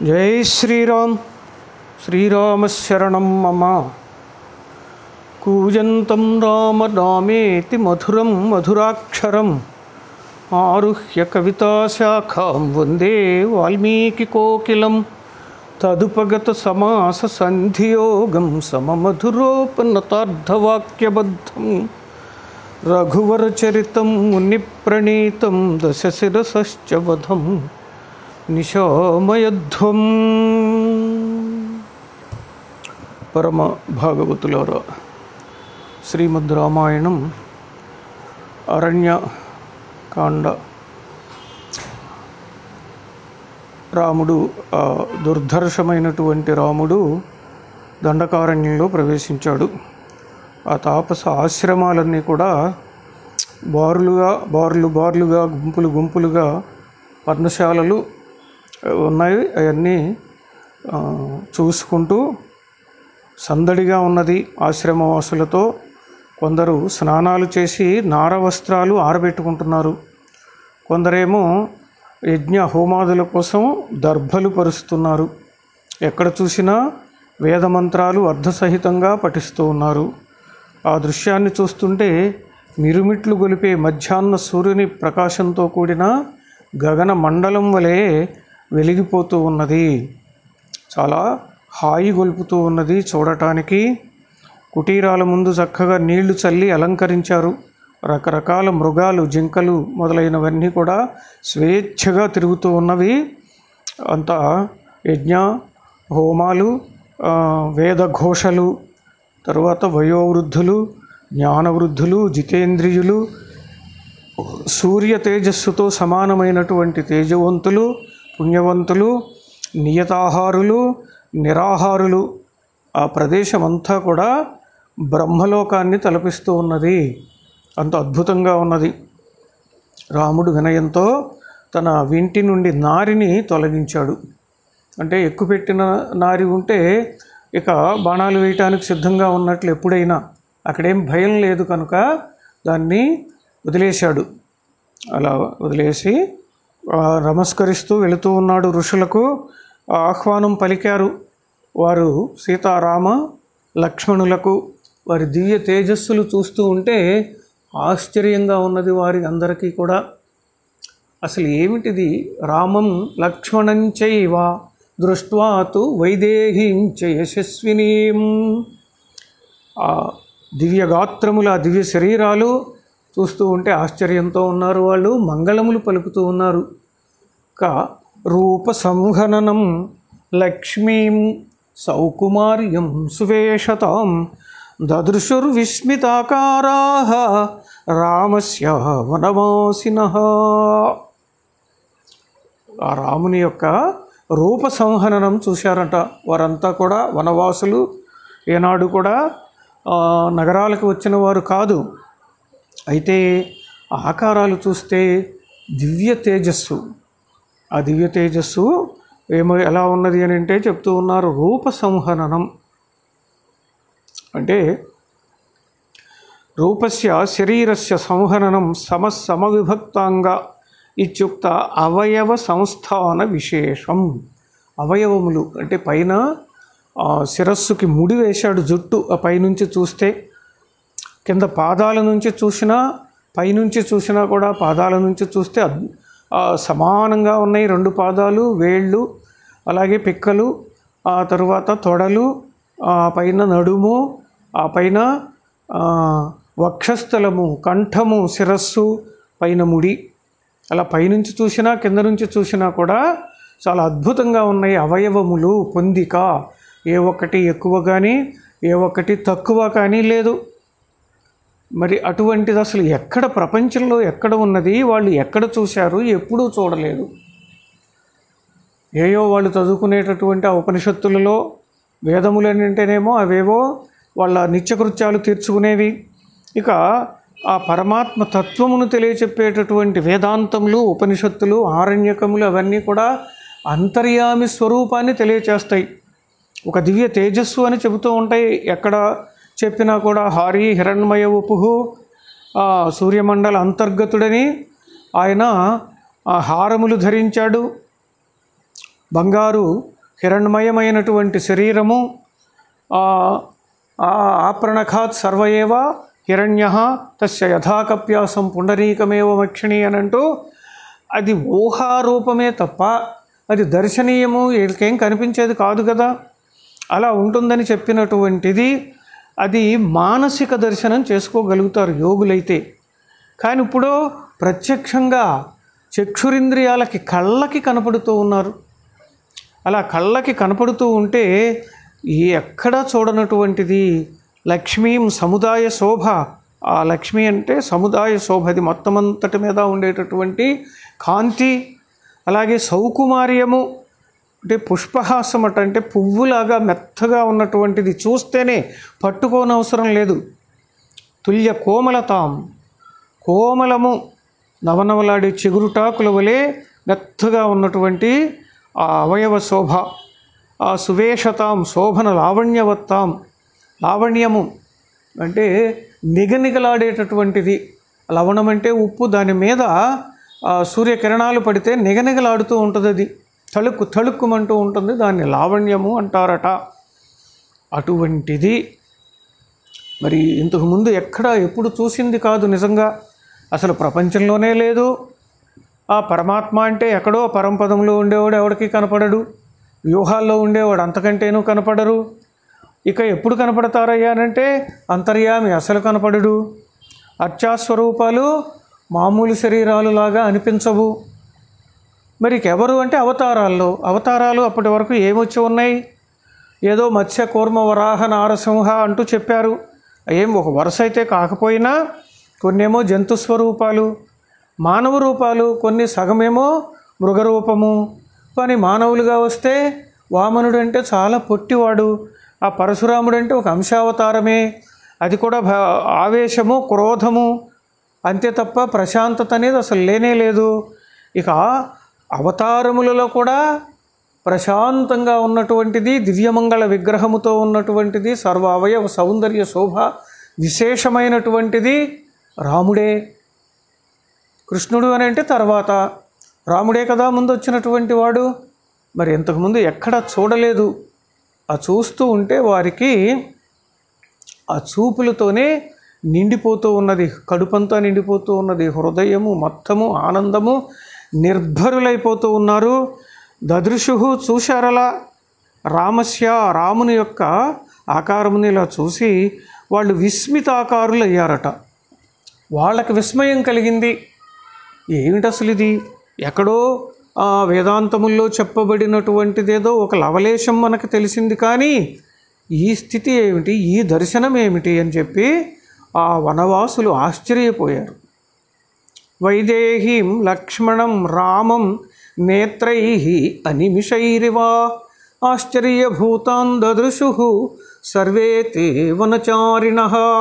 జై శ్రీరామ్ శ్రీరామశరణం మమ కూజంతం రామ నామేతి మధురం మధురాక్షరం ఆరుహ్య కవితాశాఖాం వందే వాల్మీకికోకిలం తదుపగత సమాస సంధియోగం సమమధురోపనతార్థవాక్యబద్ధం రఘువరచరితం మునిప్రణీతం దశశిరసశ్చ వధం నిశామయధ్వం పరమ భాగవతులారా శ్రీమద్ రామాయణం అరణ్యకాండ రాముడు ఆ దుర్ధర్షమైనటువంటి రాముడు దండకారణ్యంలో ప్రవేశించాడు ఆ తాపస ఆశ్రమాలన్నీ కూడా బారులుగా బారులు బారులుగా గుంపులు గుంపులుగా పర్ణశాలలు ఉన్నాయి అవన్నీ ఆ, చూసుకుంటూ సందడిగా ఉన్నది ఆశ్రమవాసులతో కొందరు స్నానాలు చేసి నార వస్త్రాలు ఆరబెట్టుకుంటున్నారు కొందరేమో యజ్ఞ హోమాదుల కోసం దర్భలు పరుస్తున్నారు ఎక్కడ చూసినా వేదమంత్రాలు అర్ధసహితంగా పఠిస్తూ ఉన్నారు ఆ దృశ్యాన్ని చూస్తుంటే మిరుమిట్లు గొలిపే మధ్యాహ్న సూర్యుని ప్రకాశంతో కూడిన గగన మండలం వలె వెలిగిపోతూ ఉన్నది చాలా హాయి గొలుపుతూ ఉన్నది చూడటానికి కుటీరాల ముందు చక్కగా నీళ్లు చల్లి అలంకరించారు రకరకాల మృగాలు జింకలు మొదలైనవన్నీ కూడా స్వేచ్ఛగా తిరుగుతూ ఉన్నవి అంతా యజ్ఞ హోమాలు ఆ, వేద ఘోషలు తరువాత వయోవృద్ధులు జ్ఞానవృద్ధులు జితేంద్రియులు సూర్య తేజస్సుతో సమానమైనటువంటి తేజవంతులు పుణ్యవంతులు నియతాహారులు నిరాహారులు ఆ ప్రదేశం అంతా కూడా బ్రహ్మలోకాన్ని తలపిస్తూ ఉన్నది అంత అద్భుతంగా ఉన్నది రాముడు వినయంతో తన వింటి నుండి నారిని తొలగించాడు అంటే ఎక్కుపెట్టిన నారి ఉంటే ఇక బాణాలు వేయటానికి సిద్ధంగా ఉన్నట్లు ఎప్పుడైనా అక్కడేం భయం లేదు కనుక దాన్ని వదిలేశాడు అలా వదిలేసి ఆ, నమస్కరిస్తూ వెళుతూ ఉన్నాడు ఋషులకు ఆ ఆహ్వానం పలికారు వారు సీతారామ లక్ష్మణులకు వారి దివ్య తేజస్సులు చూస్తూ ఉంటే ఆశ్చర్యంగా ఉన్నది వారి అందరికీ కూడా అసలు ఏమిటిది రామం లక్ష్మణంచైవ దృష్ట్వాతు వైదేహీంచ యశస్వినీం ఆ దివ్య గాత్రముల ఆ దివ్య శరీరాలు చూస్తూ ఉంటే ఆశ్చర్యంతో ఉన్నారు వాళ్ళు మంగళములు పలుకుతూ ఉన్నారు క రూప సంహననం లక్ష్మీం సౌకుమార్యం సువేషతాం దదృశుర్విస్మితాకారా రామస్య వనవాసిన ఆ రాముని యొక్క రూప సంహననం చూశారంట వారంతా కూడా వనవాసులు ఏనాడు కూడా ఆ, నగరాలకు వచ్చిన వారు కాదు అయితే ఆకారాలు చూస్తే దివ్య తేజస్సు ఆ దివ్య తేజస్సు ఏమో ఎలా ఉన్నది అని అంటే చెప్తూ ఉన్నారు రూప సంహననం అంటే రూపస్య శరీరస్య సంహననం సమ సమవిభక్తాంగ ఇత్యుక్త అవయవ సంస్థాన విశేషం అవయవములు అంటే పైన ఆ, శిరస్సుకి ముడి వేశాడు జుట్టు ఆ పైనుంచి చూస్తే కింద పాదాల నుంచి చూసినా పైనుంచి చూసినా కూడా పాదాల నుంచి చూస్తే అద్- ఆ, సమానంగా ఉన్నాయి రెండు పాదాలు వేళ్ళు అలాగే పిక్కలు ఆ తరువాత తొడలు ఆ పైన నడుము ఆ పైన ఆ, వక్షస్థలము కంఠము శిరస్సు పైన ముడి అలా పైనుంచి చూసినా కింద నుంచి చూసినా కూడా చాలా అద్భుతంగా ఉన్నాయి అవయవములు పొందిక ఏ ఒక్కటి ఎక్కువ కానీ ఏ ఒక్కటి తక్కువ కానీ లేదు మరి అటువంటిది అసలు ఎక్కడ ప్రపంచంలో ఎక్కడ ఉన్నది వాళ్ళు ఎక్కడ చూశారు ఎప్పుడూ చూడలేదు ఏయో వాళ్ళు చదువుకునేటటువంటి ఆ ఉపనిషత్తులలో వేదములన్నింటేనేమో అవేవో వాళ్ళ నిత్యకృత్యాలు తీర్చుకునేవి ఇక ఆ పరమాత్మ తత్వమును తెలియచెప్పేటటువంటి వేదాంతములు ఉపనిషత్తులు ఆరణ్యకములు అవన్నీ కూడా అంతర్యామి స్వరూపాన్ని తెలియచేస్తాయి ఒక దివ్య తేజస్సు అని చెబుతూ ఉంటాయి ఎక్కడ చెప్పినా కూడా హారి హిరణ్మయ ఉపుహు ఆ సూర్యమండల అంతర్గతుడని ఆయన ఆ హారములు ధరించాడు బంగారు హిరణ్మయమైనటువంటి శరీరము ఆ ఆ ఆప్రణఖాత్ సర్వయేవ హిరణ్య తస్య యథాకప్యాసం పుండరీకమేవ మక్షిణి అని అంటూ అది ఊహారూపమే తప్ప అది దర్శనీయము వీళ్ళకేం కనిపించేది కాదు కదా అలా ఉంటుందని చెప్పినటువంటిది అది మానసిక దర్శనం చేసుకోగలుగుతారు యోగులైతే కానీ ఇప్పుడు ప్రత్యక్షంగా చక్షురింద్రియాలకి కళ్ళకి కనపడుతూ ఉన్నారు అలా కళ్ళకి కనపడుతూ ఉంటే ఈ ఎక్కడా చూడనటువంటిది లక్ష్మీం సముదాయ శోభ ఆ లక్ష్మి అంటే సముదాయ శోభ అది మొత్తం అంతటి మీద ఉండేటటువంటి కాంతి అలాగే సౌకుమార్యము అంటే పుష్పహాసం అట అంటే పువ్వులాగా మెత్తగా ఉన్నటువంటిది చూస్తేనే పట్టుకోనవసరం లేదు తుల్య కోమలతాం కోమలము నవనవలాడే చిగురుటాకుల వలె మెత్తగా ఉన్నటువంటి ఆ అవయవ శోభ ఆ సువేషతాం శోభన లావణ్యవత్తాం లావణ్యము అంటే నిగనిగలాడేటటువంటిది లవణం అంటే ఉప్పు దాని మీద ఆ, సూర్యకిరణాలు పడితే నిగనిగలాడుతూ ఉంటుంది అది తళుక్కు తళుక్కుమంటూ ఉంటుంది దాన్ని లావణ్యము అంటారట అటువంటిది మరి ఇంతకు ముందు ఎక్కడ ఎప్పుడు చూసింది కాదు నిజంగా అసలు ప్రపంచంలోనే లేదు ఆ పరమాత్మ అంటే ఎక్కడో పరంపదంలో ఉండేవాడు ఎవడికి కనపడడు వ్యూహాల్లో ఉండేవాడు అంతకంటేనూ కనపడరు ఇక ఎప్పుడు కనపడతారయ్యా అంటే అంతర్యామి అసలు కనపడడు అర్చాస్వరూపాలు మామూలు శరీరాలు లాగా అనిపించవు మరి ఎవరు అంటే అవతారాల్లో అవతారాలు అప్పటి వరకు ఏమొచ్చి ఉన్నాయి ఏదో మత్స్య కూర్మ వరాహ నారసింహ అంటూ చెప్పారు ఏం ఒక వరుస అయితే కాకపోయినా కొన్నేమో జంతు స్వరూపాలు మానవ రూపాలు కొన్ని సగమేమో మృగరూపము కానీ మానవులుగా వస్తే వామనుడు అంటే చాలా పొట్టివాడు ఆ పరశురాముడు అంటే ఒక అంశావతారమే అది కూడా భ ఆవేశము క్రోధము అంతే తప్ప ప్రశాంతత అనేది అసలు లేనే లేదు ఇక అవతారములలో కూడా ప్రశాంతంగా ఉన్నటువంటిది దివ్యమంగళ విగ్రహముతో ఉన్నటువంటిది సర్వ అవయవ సౌందర్య శోభ విశేషమైనటువంటిది రాముడే కృష్ణుడు అని అంటే తర్వాత రాముడే కదా ముందు వచ్చినటువంటి వాడు మరి ఇంతకుముందు ఎక్కడ చూడలేదు ఆ చూస్తూ ఉంటే వారికి ఆ చూపులతోనే నిండిపోతూ ఉన్నది కడుపంతా నిండిపోతూ ఉన్నది హృదయము మొత్తము ఆనందము నిర్భరులైపోతూ ఉన్నారు దదృశు చూశారలా రామస్య రాముని యొక్క ఆకారముని ఇలా చూసి వాళ్ళు విస్మితాకారులు అయ్యారట వాళ్ళకి విస్మయం కలిగింది ఏమిటి అసలు ఇది ఎక్కడో ఆ వేదాంతముల్లో చెప్పబడినటువంటిదేదో ఒక లవలేశం మనకు తెలిసింది కానీ ఈ స్థితి ఏమిటి ఈ దర్శనం ఏమిటి అని చెప్పి ఆ వనవాసులు ఆశ్చర్యపోయారు వైదేహీం లక్ష్మణం రామం నేత్రై అనిమిషైరివా ఆశ్చర్యభూతాన్ దదృశు సర్వే తే వనచారిణ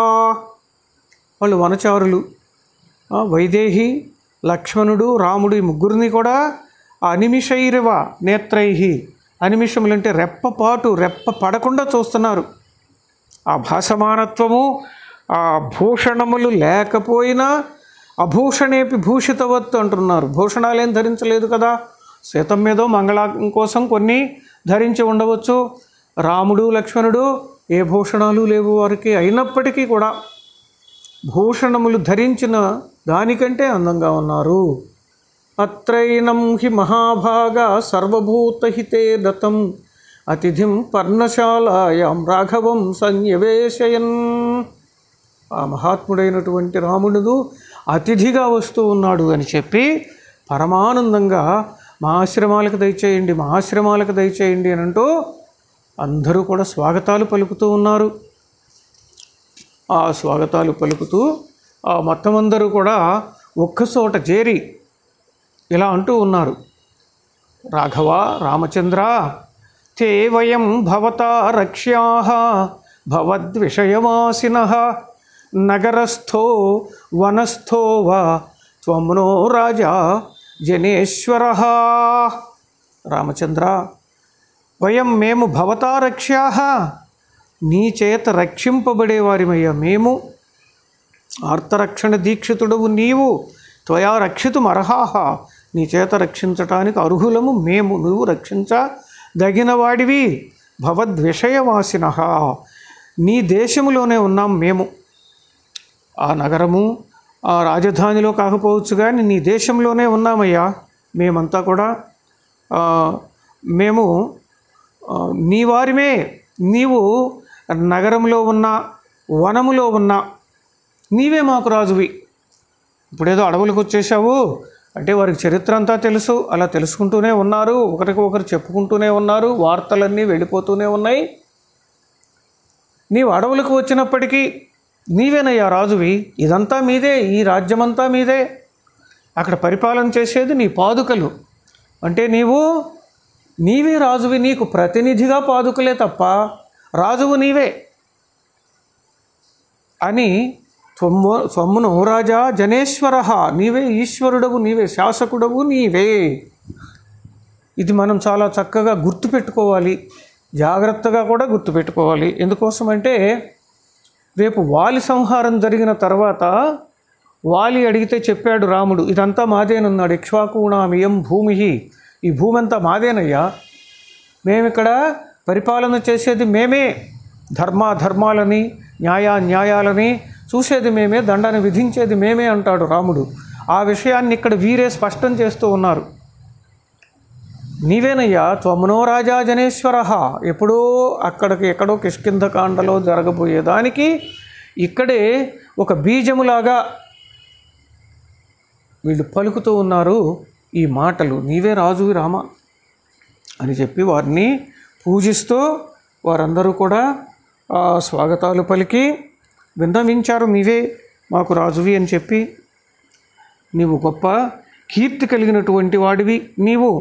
వాళ్ళు వనచారులు ఆ, వైదేహి లక్ష్మణుడు రాముడు ఈ ముగ్గురిని కూడా అనిమిషైరివ నేత్రై అనిమిషములంటే రెప్పపాటు రెప్ప పడకుండా చూస్తున్నారు ఆ భాసమానత్వము ఆ భూషణములు లేకపోయినా అభూషణేపి భూషితవత్తు అంటున్నారు భూషణాలేం ధరించలేదు కదా సీతం మీదో మంగళం కోసం కొన్ని ధరించి ఉండవచ్చు రాముడు లక్ష్మణుడు ఏ భూషణాలు లేవు వారికి అయినప్పటికీ కూడా భూషణములు ధరించిన దానికంటే అందంగా ఉన్నారు అత్రైనం హి మహాభాగా సర్వభూతహితే దతం అతిథిం పర్ణశాలాయాం రాఘవం సంయవేశయన్ ఆ మహాత్ముడైనటువంటి రాముడు అతిథిగా వస్తూ ఉన్నాడు అని చెప్పి పరమానందంగా మా ఆశ్రమాలకు దయచేయండి మా ఆశ్రమాలకు దయచేయండి అని అంటూ అందరూ కూడా స్వాగతాలు పలుకుతూ ఉన్నారు ఆ స్వాగతాలు పలుకుతూ ఆ మొత్తం అందరూ కూడా ఒక్కచోట చేరి ఇలా అంటూ ఉన్నారు రాఘవ రామచంద్ర తే వయం భవతా రక్ష్యా భవద్విషయమాసిన నగరస్థో వనస్థో వా త్వమ్నో రాజా జనేశ్వర రామచంద్ర వయం మేము భవతా రక్ష్యా నీ చేత రక్షింపబడేవారిమయ్యా మేము ఆర్తరక్షణ దీక్షితుడవు నీవు త్వయా రక్షితుం అర్హాహ నీ చేత రక్షించటానికి అర్హులము మేము నువ్వు రక్షించ దగిన వాడివి భవద్విషయవాసిన నీ దేశములోనే ఉన్నాం మేము ఆ నగరము ఆ రాజధానిలో కాకపోవచ్చు కానీ నీ దేశంలోనే ఉన్నామయ్యా మేమంతా కూడా ఆ, మేము ఆ, నీ వారిమే నీవు నగరంలో ఉన్న వనములో ఉన్న నీవే మాకు రాజువి ఇప్పుడేదో అడవులకు వచ్చేసావు అంటే వారికి చరిత్ర అంతా తెలుసు అలా తెలుసుకుంటూనే ఉన్నారు ఒకరికి ఒకరు చెప్పుకుంటూనే ఉన్నారు వార్తలన్నీ వెళ్ళిపోతూనే ఉన్నాయి నీవు అడవులకు వచ్చినప్పటికీ నీవేనయ్యా రాజువి ఇదంతా మీదే ఈ రాజ్యమంతా మీదే అక్కడ పరిపాలన చేసేది నీ పాదుకలు అంటే నీవు నీవే రాజువి నీకు ప్రతినిధిగా పాదుకలే తప్ప రాజువు నీవే అని త్వమ్ము త్వమ్మును రాజా జనేశ్వర నీవే ఈశ్వరుడవు నీవే శాసకుడవు నీవే ఇది మనం చాలా చక్కగా గుర్తుపెట్టుకోవాలి జాగ్రత్తగా కూడా గుర్తుపెట్టుకోవాలి ఎందుకోసమంటే రేపు వాలి సంహారం జరిగిన తర్వాత వాలి అడిగితే చెప్పాడు రాముడు ఇదంతా మాదేనన్నాడు ఇక్ష్వాకుణామియం భూమి ఈ భూమి అంతా మాదేనయ్యా మేమిక్కడ పరిపాలన చేసేది మేమే ధర్మాధర్మాలని న్యాయ న్యాయాలని చూసేది మేమే దండన విధించేది మేమే అంటాడు రాముడు ఆ విషయాన్ని ఇక్కడ వీరే స్పష్టం చేస్తూ ఉన్నారు నీవేనయ్యా త్వమనో రాజా జనేశ్వర ఎప్పుడో అక్కడికి ఎక్కడో కిష్కింధకాండలో జరగబోయేదానికి ఇక్కడే ఒక బీజములాగా వీళ్ళు పలుకుతూ ఉన్నారు ఈ మాటలు నీవే రాజువి రామ అని చెప్పి వారిని పూజిస్తూ వారందరూ కూడా ఆ, స్వాగతాలు పలికి విన్నవించారు నీవే మాకు రాజువి అని చెప్పి నీవు గొప్ప కీర్తి కలిగినటువంటి వాడివి నీవు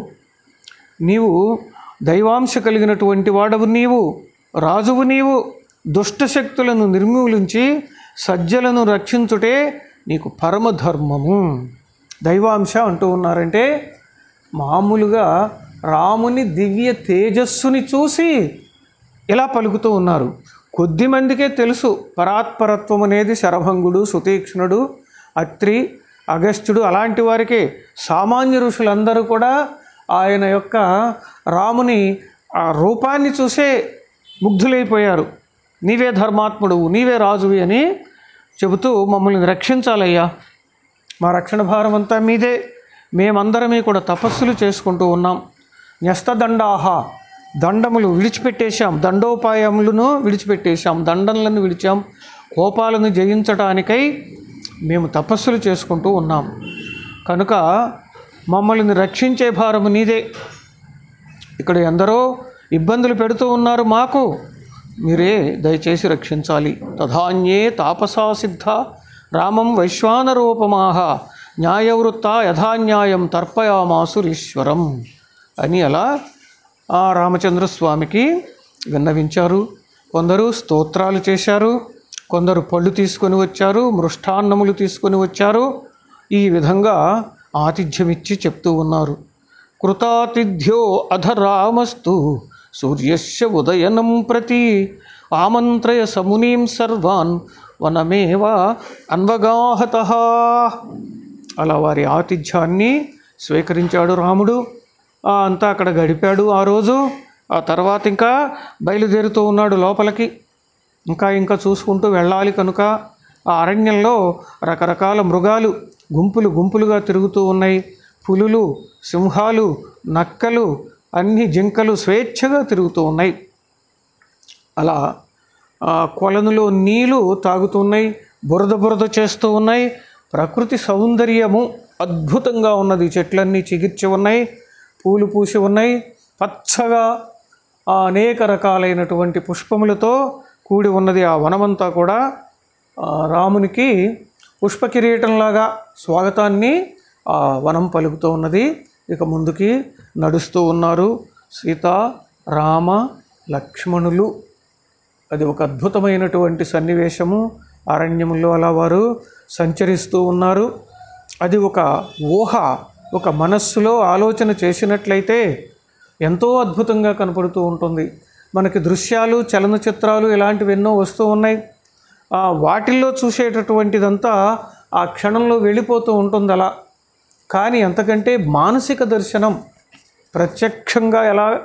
నీవు దైవాంశ కలిగినటువంటి వాడవు నీవు రాజువు నీవు దుష్ట శక్తులను నిర్మూలించి సజ్జలను రక్షించుటే నీకు పరమధర్మము దైవాంశ అంటూ ఉన్నారంటే మామూలుగా రాముని దివ్య తేజస్సుని చూసి ఇలా పలుకుతూ ఉన్నారు కొద్ది మందికే తెలుసు పరాత్పరత్వం అనేది శరభంగుడు సుతీక్ష్ణుడు అత్రి అగస్త్యుడు అలాంటి వారికి సామాన్య ఋషులందరూ కూడా ఆయన యొక్క రాముని ఆ రూపాన్ని చూసే ముగ్ధులైపోయారు నీవే ధర్మాత్ముడు నీవే రాజువి అని చెబుతూ మమ్మల్ని రక్షించాలయ్యా మా రక్షణ భారం అంతా మీదే మేమందరమే కూడా తపస్సులు చేసుకుంటూ ఉన్నాం న్యస్తదండాహ దండములు విడిచిపెట్టేశాం దండోపాయములను విడిచిపెట్టేశాం దండలను విడిచాం కోపాలను జయించటానికై మేము తపస్సులు చేసుకుంటూ ఉన్నాం కనుక మమ్మల్ని రక్షించే భారము నీదే ఇక్కడ ఎందరో ఇబ్బందులు పెడుతూ ఉన్నారు మాకు మీరే దయచేసి రక్షించాలి తధాన్యే తాపసా సిద్ధ రామం వైశ్వానరూపమాహ న్యాయవృత్త యథాన్యాయం తర్పయామాసురీశ్వరం అని అలా ఆ రామచంద్రస్వామికి విన్నవించారు కొందరు స్తోత్రాలు చేశారు కొందరు పళ్ళు తీసుకొని వచ్చారు మృష్టాన్నములు తీసుకొని వచ్చారు ఈ విధంగా ఆతిథ్యమిచ్చి చెప్తూ ఉన్నారు కృతాతిథ్యో అధ రామస్తు సూర్యస్య ఉదయనం ప్రతి ఆమంత్రయ సమునీం సర్వాన్ వనమేవ అన్వగాహత అలా వారి ఆతిథ్యాన్ని స్వీకరించాడు రాముడు ఆ, అంతా అక్కడ గడిపాడు ఆ రోజు ఆ తర్వాత ఇంకా బయలుదేరుతూ ఉన్నాడు లోపలికి ఇంకా ఇంకా చూసుకుంటూ వెళ్ళాలి కనుక ఆ అరణ్యంలో రకరకాల మృగాలు గుంపులు గుంపులుగా తిరుగుతూ ఉన్నాయి పులులు సింహాలు నక్కలు అన్ని జింకలు స్వేచ్ఛగా తిరుగుతూ ఉన్నాయి అలా ఆ, కొలనులో నీళ్లు తాగుతున్నాయి బురద బురద చేస్తూ ఉన్నాయి ప్రకృతి సౌందర్యము అద్భుతంగా ఉన్నది చెట్లన్నీ చిగిర్చి ఉన్నాయి పూలు పూసి ఉన్నాయి పచ్చగా ఆ అనేక రకాలైనటువంటి పుష్పములతో కూడి ఉన్నది ఆ వనమంతా కూడా ఆ, రామునికి పుష్ప కిరీటంలాగా స్వాగతాన్ని ఆ వనం పలుకుతూ ఉన్నది ఇక ముందుకి నడుస్తూ ఉన్నారు సీత రామ లక్ష్మణులు అది ఒక అద్భుతమైనటువంటి సన్నివేశము అరణ్యములో అలా వారు సంచరిస్తూ ఉన్నారు అది ఒక ఊహ ఒక మనస్సులో ఆలోచన చేసినట్లయితే ఎంతో అద్భుతంగా కనపడుతూ ఉంటుంది మనకి దృశ్యాలు చలనచిత్రాలు ఇలాంటివి ఎన్నో వస్తూ ఉన్నాయి ఆ వాటిల్లో చూసేటటువంటిదంతా ఆ క్షణంలో వెళ్ళిపోతూ ఉంటుంది అలా కానీ అంతకంటే మానసిక దర్శనం ప్రత్యక్షంగా ఎలా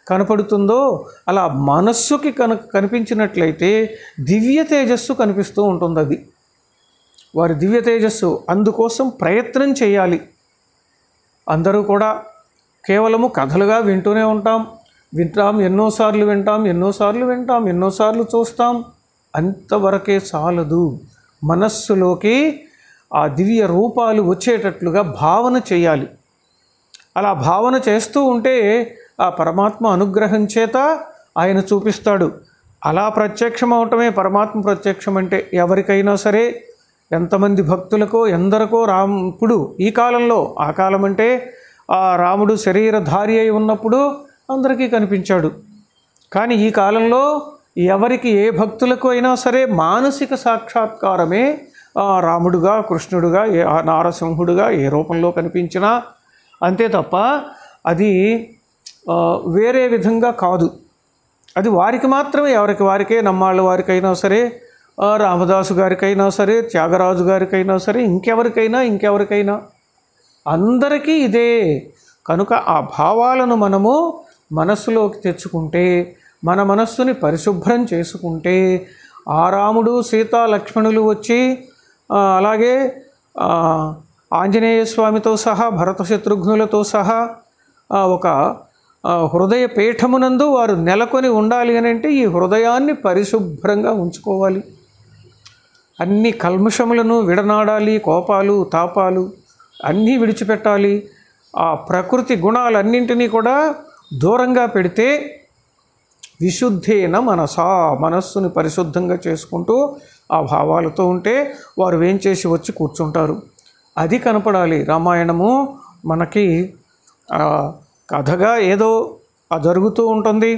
కనపడుతుందో అలా మనస్సుకి కన కనిపించినట్లయితే దివ్య తేజస్సు కనిపిస్తూ ఉంటుంది అది వారి దివ్య తేజస్సు అందుకోసం ప్రయత్నం చేయాలి అందరూ కూడా కేవలము కథలుగా వింటూనే ఉంటాం వింటాం ఎన్నోసార్లు వింటాం ఎన్నోసార్లు వింటాం ఎన్నోసార్లు చూస్తాం అంతవరకే చాలదు మనస్సులోకి ఆ దివ్య రూపాలు వచ్చేటట్లుగా భావన చేయాలి అలా భావన చేస్తూ ఉంటే ఆ పరమాత్మ అనుగ్రహం చేత ఆయన చూపిస్తాడు అలా ప్రత్యక్షం అవటమే పరమాత్మ ప్రత్యక్షం అంటే ఎవరికైనా సరే ఎంతమంది భక్తులకో ఎందరికో రామ్ ఇప్పుడు ఈ కాలంలో ఆ కాలం అంటే ఆ రాముడు శరీరధారి అయి ఉన్నప్పుడు అందరికీ కనిపించాడు కానీ ఈ కాలంలో ఎవరికి ఏ భక్తులకు అయినా సరే మానసిక సాక్షాత్కారమే ఆ రాముడుగా కృష్ణుడుగా ఏ ఆ నారసింహుడుగా ఏ రూపంలో కనిపించినా అంతే తప్ప అది ఆ, వేరే విధంగా కాదు అది వారికి మాత్రమే ఎవరికి వారికే నమ్మాళ్ళ వారికైనా సరే ఆ, రామదాసు గారికైనా సరే త్యాగరాజు గారికైనా సరే ఇంకెవరికైనా ఇంకెవరికైనా అందరికీ ఇదే కనుక ఆ భావాలను మనము మనస్సులోకి తెచ్చుకుంటే మన మనస్సుని పరిశుభ్రం చేసుకుంటే ఆ రాముడు సీతా లక్ష్మణులు వచ్చి ఆ, అలాగే ఆ, ఆంజనేయ స్వామితో సహా భరత శత్రుఘ్నులతో సహా ఆ, ఒక ఆ, హృదయ పీఠమునందు వారు నెలకొని ఉండాలి అని అంటే ఈ హృదయాన్ని పరిశుభ్రంగా ఉంచుకోవాలి అన్ని కల్మషములను విడనాడాలి కోపాలు తాపాలు అన్నీ విడిచిపెట్టాలి ఆ ప్రకృతి గుణాలన్నింటినీ కూడా దూరంగా పెడితే విశుద్ధేన మనసా మనస్సుని పరిశుద్ధంగా చేసుకుంటూ ఆ భావాలతో ఉంటే వారు వేంచేసి వచ్చి కూర్చుంటారు అది కనపడాలి రామాయణము మనకి ఆ, కథగా ఏదో ఆ జరుగుతూ ఉంటుంది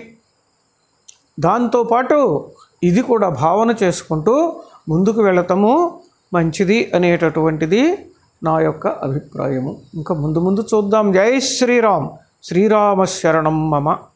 దాంతోపాటు ఇది కూడా భావన చేసుకుంటూ ముందుకు వెళ్ళటము మంచిది అనేటటువంటిది నా యొక్క అభిప్రాయము ఇంకా ముందు ముందు చూద్దాం జై శ్రీరామ్ శ్రీరామ శరణం మమ